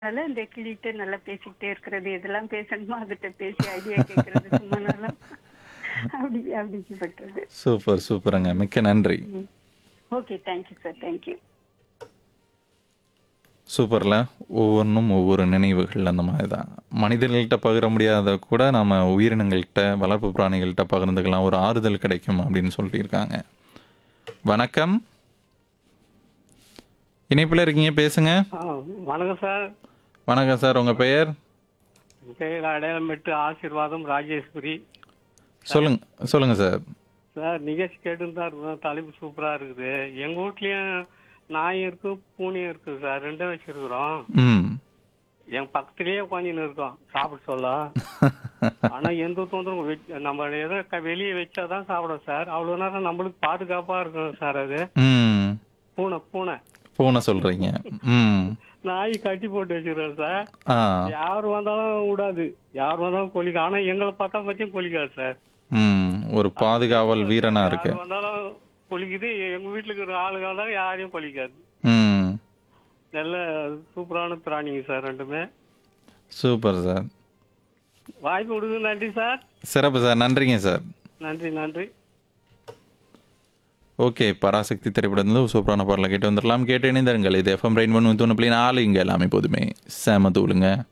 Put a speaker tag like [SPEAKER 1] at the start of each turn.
[SPEAKER 1] அதனால இந்த கிளிகிட்ட நல்லா பேசிக்கிட்டே இருக்கிறது இதெல்லாம் பேசணுமா அதுகிட்ட பேசி ஐடியா கேட்கறது சும்மா நல்லா அப்படி அப்படிப்பட்டது
[SPEAKER 2] சூப்பர் சூப்பருங்க மிக்க நன்றி
[SPEAKER 1] ஓகே தேங்க்யூ சார் தேங்க்யூ
[SPEAKER 2] சூப்பரில் ஒவ்வொன்றும் ஒவ்வொரு நினைவுகள் அந்த மாதிரி தான் மனிதர்கள்ட்ட பகிர முடியாத கூட நம்ம உயிரினங்கள்கிட்ட வளர்ப்பு பிராணிகள்கிட்ட பகிர்ந்துக்கலாம் ஒரு ஆறுதல் கிடைக்கும் அப்படின்னு சொல்லியிருக்காங்க வணக்கம் இணைப்பில் இருக்கீங்க பேசுங்க
[SPEAKER 3] ஆ, வணக்கம் சார்
[SPEAKER 2] வணக்கம் சார் உங்கள் பெயர்
[SPEAKER 3] என் பேர் அடையாளமெட்டு ஆசீர்வாதம் ராஜேஸ்வரி
[SPEAKER 2] சொல்லுங்க சொல்லுங்க சார்
[SPEAKER 3] சார் நிகழ்ச்சி கேட்டுன்னு தான் இருக்கோம் தலைப்பு சூப்பரா இருக்குது எங்க வீட்லயும் நாயும் இருக்கு பூனையும் இருக்கு சார் ரெண்டும் வச்சிருக்கிறோம்
[SPEAKER 2] ம்
[SPEAKER 3] என் பக்கத்துலயே உட்காந்துன்னு இருக்கோம் சாப்பிட சொல்ல ஆனா எந்த தொந்தரவும் வெச்- நம்ம எதோ க- வெளியே வச்சாதான் சாப்பிடும் சார் அவ்வளவு நேரம் நம்மளுக்கு பாதுகாப்பா இருக்கும் சார் அது
[SPEAKER 2] ம்
[SPEAKER 3] பூனை பூனை
[SPEAKER 2] பூனை சொல்கிறீங்க ம்
[SPEAKER 3] நாய் கட்டி போட்டு வச்சிருக்கோம் சார்
[SPEAKER 2] ஆ
[SPEAKER 3] யார் வந்தாலும் விடாது யார் வந்தாலும் கொலிக்கும் ஆனா எங்களை பார்த்தா பத்தியும் கொலிக்காது சார்
[SPEAKER 2] ம் ஒரு பாதுகாவல் வீரனா இருக்கு
[SPEAKER 3] யார் வந்தாலும் கொலிக்குது எங்க வீட்டுல இருக்கிற ஆளுங்க வந்தாலும் யாரையும் கொலிக்காது
[SPEAKER 2] ம்
[SPEAKER 3] நல்ல சூப்பரான பிராணிங்க சார் ரெண்டுமே
[SPEAKER 2] சூப்பர் சார்
[SPEAKER 3] வாய்ப்பு கொடுங்க நன்றி சார்
[SPEAKER 2] சிறப்பு சார் நன்றிங்க சார்
[SPEAKER 3] நன்றி நன்றி
[SPEAKER 2] ஓகே பராசக்தி திரைப்படத்தில் ஒரு சூப்பரான பாடலை கேட்டு வந்துடலாம் கேட்டு இணைந்தாருங்கள் இது எஃப்எம் ரெயின் ஒன்று தொண்ணூறு நாலு இங்கே எல்லாமே போதுமே செம தூளுங்க